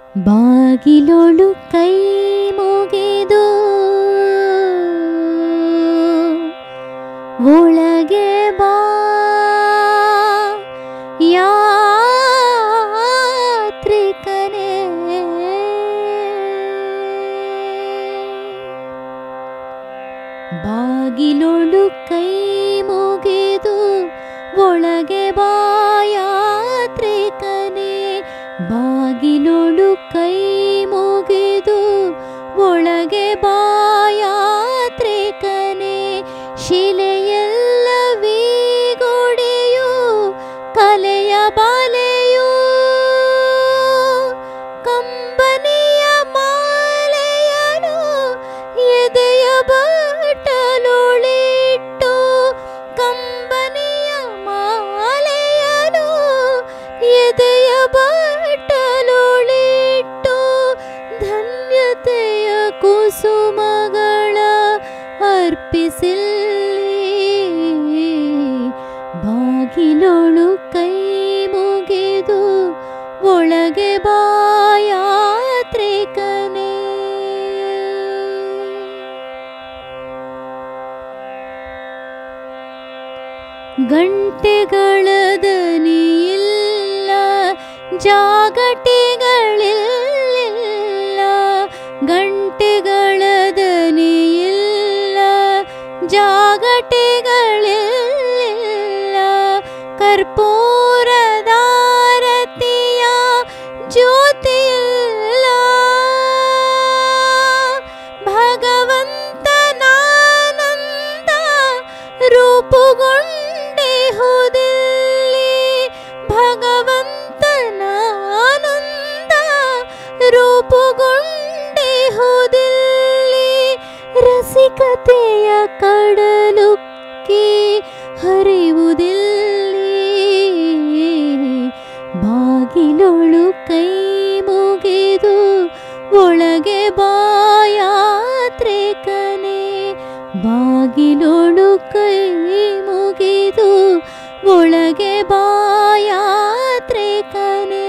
ಬಾಗಿಲೊಳು ಕೈ ಮುಗಿದು ಒಳಗೆ ಬಾ ಯಾತ್ರಿಕನೇ ಬಾಗಿಲೊಳು ಕೈ ಮುಗಿದು ಒಳಗೆ ಬಾ ಯಾತ್ರಿಕನೇ ಬಾಗಿಲೊಳು ಕೈ ಮುಗಿದು ಒಳಗೆ ಬಾ ಯಾತ್ರಿಕನೇ ಶಿಲೆಯಲ್ಲವೀ ಗೋಡೆಯು ಕಲೆಯ ಬಾಲೆಯು ಕಂಬನಿಯ ಮಾಲೆಯನು ಎದೆಯ ಬಟ್ಟಲೊಳಿಟ್ಟು ಕಂಬನಿಯ ಮಾಲೆಯನು ಎದೆಯ ಬಟ್ಟಲೊಳಿಟ್ಟು ಧನ್ಯತೆಯ ಕುಸುಮಗಳ ಅರ್ಪಿಸಿಲ್ಲಿ ಬಾಗಿಲೊಳು ಕೈ ಮುಗಿದು ಒಳಗೆ ಬಾ ಯಾತ್ರಿಕನೇ ಗಂಟೆಗಳ ದನಿಯಿಲ್ಲ ಜಾಗಟೆಗಳಿಲ್ಲ ಗಂಟೆಗಳ ದನಿಯಿಲ್ಲ ಜಾಗಟೆಗಳಿಲ್ಲ ಕರ್ಪೂರದಾರತಿಯ ಜ್ಯೋತಿಯಿಲ್ಲ ಭಗವಂತನಾನಂದ ರೂಪುಗೊಂಡಿಹುದಿಲ್ಲಿ ಭಗವಂತನಾನಂದ ರೂಪುಗೊಂಡಿಹುದಿಲ್ಲಿ ರಸಿಕತೆಯ ಕಡಲುಕ್ಕಿ ಹರಿವುದಿಲ್ಲಿ ಬಾಗಿಲೊಳು ಕೈ ಮುಗಿದು ಒಳಗೆ ಬಾ ಯಾತ್ರಿಕನೇ ಬಾಗಿಲೊಳು ಕೈ ಮುಗಿದು ಒಳಗೆ ಬಾ ಯಾತ್ರಿಕನೇ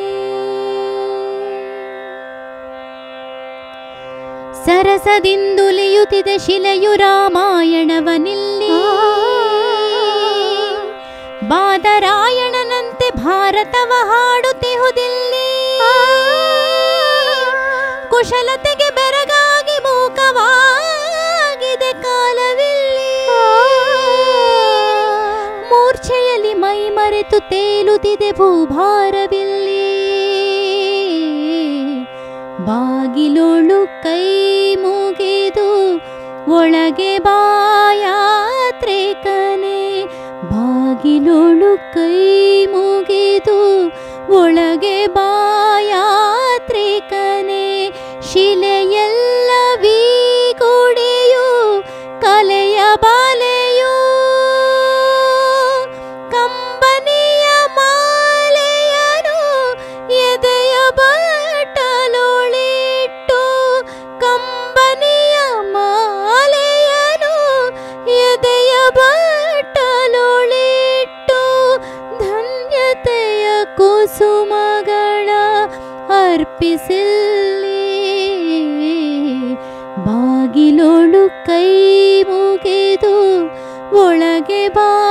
ಸರಸದಿಂದುಲಿಯುತ್ತಿದೆ ಶಿಲೆಯು ರಾಮಾಯಣವನಿಲ್ಲಿ ಬಾದರಾಯಣನಂತೆ ಭಾರತವ ಹಾಡುತ್ತಿಹುದಿಲ್ಲಿ ಕುಶಲತೆಗೆ ಬೆರಗಾಗಿ ಮೂಕವಾಗಿದೆ ಕಾಲವಿಲ್ಲಿ ಮೂರ್ಛೆಯಲ್ಲಿ ಮೈ ಮರೆತು ತೇಲುತ್ತಿದೆ ಭೂಭಾರವಿಲ್ಲಿ ಬಾಗಿಲೊಳು ಕೈ ಮುಗಿದು ಒಳಗೆ ಬಾ ಯಾತ್ರಿಕನೇ ಬಾಗಿಲೊಳು ಕೈ ಮುಗಿದು ಒಳಗೆ ಬಾ ಯಾತ್ರಿಕನೇ ಶಿಲೆಯಲ್ಲವೀ ಗೋಡೆಯು ಕಲೆಯ ಬಾಲೆಯು ಕಂಬನಿಯ ಮಾಲೆಯನು ಎದೆಯ ಬಟ್ಟಲೊಳಿಟ್ಟು ಕಂಬನಿಯ ಮಾಲೆಯನು ಎದೆಯ ಬಟ್ಟಲೊಳಿಟ್ಟು ಧನ್ಯತೆಯ ಕುಸುಮಗಳ ಅರ್ಪಿಸಿಲ್ಲಿ ಬಾಗಿಲೊಳು ಕೈ ಮುಗಿದು ಒಳಗೆ ಬಾ